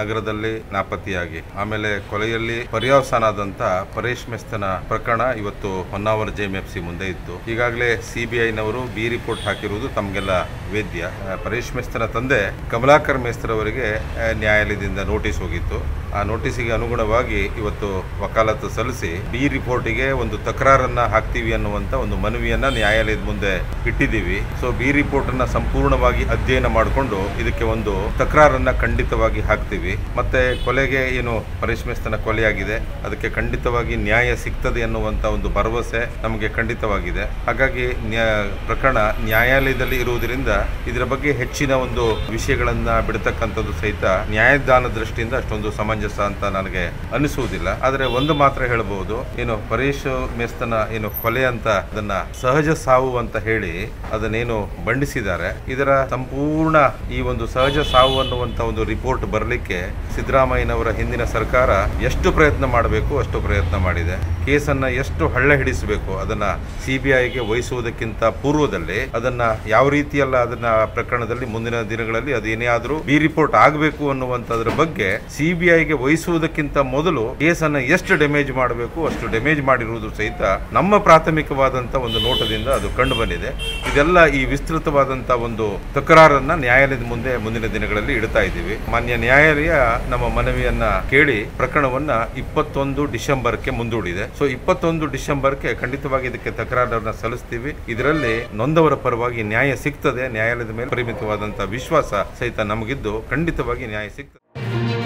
ನಗರದಲ್ಲಿ ನಾಪತ್ತೆಯಾಗಿ ಆಮೇಲೆ ಕೊಲೆಯಲ್ಲಿ ಪರ್ಯಾವಸಾನ ಆದಂತ ಪರೇಶ್ ಮೆಸ್ತನ ಪ್ರಕರಣ ಇವತ್ತು ಹೊನ್ನಾವರ ಜೆಎಂಎಫ್ಸಿ ಮುಂದೆ ಇತ್ತು ಈಗಾಗಲೇ ಸಿಬಿಐನವರು ಬಿ ರಿಪೋರ್ಟ್ ಹಾಕಿರುವುದು ತಮಗೆಲ್ಲ ವೇದ್ಯ ಆ, ಪರೇಶ್ ಮೆಸ್ತನ ತಂದೆ ಕಮಲಾಕರ್ ಮೇಸ್ತ್ರವರಿಗೆ ಆ, ನ್ಯಾಯಾಲಯದಿಂದ ನೋಟಿಸ್ ಹೋಗಿತ್ತು ಆ ನೋಟಿಸಿಗೆ ಅನುಗುಣವಾಗಿ ಇವತ್ತು ವಕಾಲತ್ತು ಸಲ್ಲಿಸಿ ಬಿ ರಿಪೋರ್ಟಿಗೆ ಒಂದು ತಕರಾರನ್ನ ಹಾಕ್ತೀವಿ ಅನ್ನುವಂತ ಒಂದು ಮನವಿಯನ್ನ ನ್ಯಾಯಾಲಯದ ಮುಂದೆ ಇಟ್ಟಿದ್ದೀವಿ ಸೊ ಬಿ ರಿಪೋರ್ಟ್ ಅನ್ನ ಸಂಪೂರ್ಣವಾಗಿ ಅಧ್ಯಯನ ಮಾಡಿಕೊಂಡು ಇದಕ್ಕೆ ಒಂದು ತಕರಾರನ್ನ ಖಂಡಿತವಾಗಿ ಹಾಕ್ತೀವಿ ಮತ್ತೆ ಕೊಲೆಗೆ ಏನು ಪರೇಶ್ ಮೇಸ್ತನ ಕೊಲೆಯಾಗಿದೆ ಅದಕ್ಕೆ ಖಂಡಿತವಾಗಿ ನ್ಯಾಯ ಸಿಗ್ತದೆ ಅನ್ನುವಂತ ಒಂದು ಭರವಸೆ ನಮಗೆ ಖಂಡಿತವಾಗಿದೆ ಹಾಗಾಗಿ ನ್ಯಾ ಪ್ರಕರಣ ನ್ಯಾಯಾಲಯದಲ್ಲಿ ಇರುವುದರಿಂದ ಇದರ ಬಗ್ಗೆ ಹೆಚ್ಚಿನ ಒಂದು ವಿಷಯಗಳನ್ನ ಬಿಡತಕ್ಕಂಥದ್ದು ಸಹಿತ ನ್ಯಾಯದಾನ ದೃಷ್ಟಿಯಿಂದ ಅಷ್ಟೊಂದು ಸಮಂಜಸ ಅಂತ ನನಗೆ ಅನಿಸುವುದಿಲ್ಲ ಆದರೆ ಒಂದು ಮಾತ್ರ ಹೇಳಬಹುದು ಏನು ಪರೇಶ್ ಮೇಸ್ತನ ಏನು ಕೊಲೆ ಅಂತ ಅದನ್ನ ಸಹಜ ಸಾವು ಅಂತ ಹೇಳಿ ಅದನ್ನೇನು ಬಂಡಿಸಿದ್ದಾರೆ ಇದರ ಸಂಪೂರ್ಣ ಈ ಒಂದು ಸಹಜ ಸಾವು ಅನ್ನುವಂತ ಒಂದು ರಿಪೋರ್ಟ್ ಬರಲಿಕ್ಕೆ ಸಿದ್ದರಾಮಯ್ಯನವರ ಹಿಂದಿನ ಸರ್ಕಾರ ಎಷ್ಟು ಪ್ರಯತ್ನ ಮಾಡಬೇಕು ಅಷ್ಟು ಪ್ರಯತ್ನ ಮಾಡಿದೆ ಕೇಸನ್ನ ಎಷ್ಟು ಹಳ್ಳ ಹಿಡಿಸಬೇಕು ಅದನ್ನ ಸಿಬಿಐಗೆ ವಹಿಸುವುದಕ್ಕಿಂತ ಪೂರ್ವದಲ್ಲಿ ಅದನ್ನ ಯಾವ ರೀತಿಯಲ್ಲ ಅದನ್ನ ಪ್ರಕರಣದಲ್ಲಿ ಮುಂದಿನ ದಿನಗಳಲ್ಲಿ ಅದೇನೇ ಆದ್ರೂ ಬಿ ರಿಪೋರ್ಟ್ ಆಗಬೇಕು ಅನ್ನುವಂಥದ್ರ ಬಗ್ಗೆ ಸಿಬಿಐಗೆ ವಹಿಸುವುದಕ್ಕಿಂತ ಮೊದಲು ಕೇಸನ್ನ ಎಷ್ಟು ಡ್ಯಾಮೇಜ್ ಮಾಡಬೇಕು ಅಷ್ಟು ಡ್ಯಾಮೇಜ್ ಮಾಡಿರುವುದು ಸಹಿತ ನಮ್ಮ ಪ್ರಾಥಮಿಕವಾದಂತ ಒಂದು ನೋಟದಿಂದ ಅದು ಕಂಡು ಬಂದಿದೆ ಇದೆಲ್ಲ ಈ ವಿಸ್ತೃತವಾದಂತ ಒಂದು ತಕರಾರನ್ನ ನ್ಯಾಯಾಲಯದ ಮುಂದೆ ಮುಂದಿನ ದಿನಗಳಲ್ಲಿ ಇಡ್ತಾ ಇದ್ದೀವಿ ಮಾನ್ಯ ನ್ಯಾಯಾಲಯ ನಮ್ಮ ಮನವಿಯನ್ನ ಕೇಳಿ ಪ್ರಕರಣವನ್ನ ಇಪ್ಪತ್ತೊಂದು ಡಿಸೆಂಬರ್ಗೆ ಮುಂದೂಡಿದೆ ಸೊ ಇಪ್ಪತ್ತೊಂದು ಡಿಸೆಂಬರ್ಗೆ ಖಂಡಿತವಾಗಿ ಇದಕ್ಕೆ ತಕರಾರನ್ನ ಸಲ್ಲಿಸ್ತೀವಿ ಇದರಲ್ಲಿ ನೊಂದವರ ಪರವಾಗಿ ನ್ಯಾಯ ಸಿಗ್ತದೆ ನ್ಯಾಯಾಲಯದ ಮೇಲೆ ಪರಿಮಿತವಾದಂತಹ ವಿಶ್ವಾಸ ಸಹಿತ ನಮಗಿದ್ದು ಖಂಡಿತವಾಗಿ ನ್ಯಾಯ ಸಿಗ್ತದೆ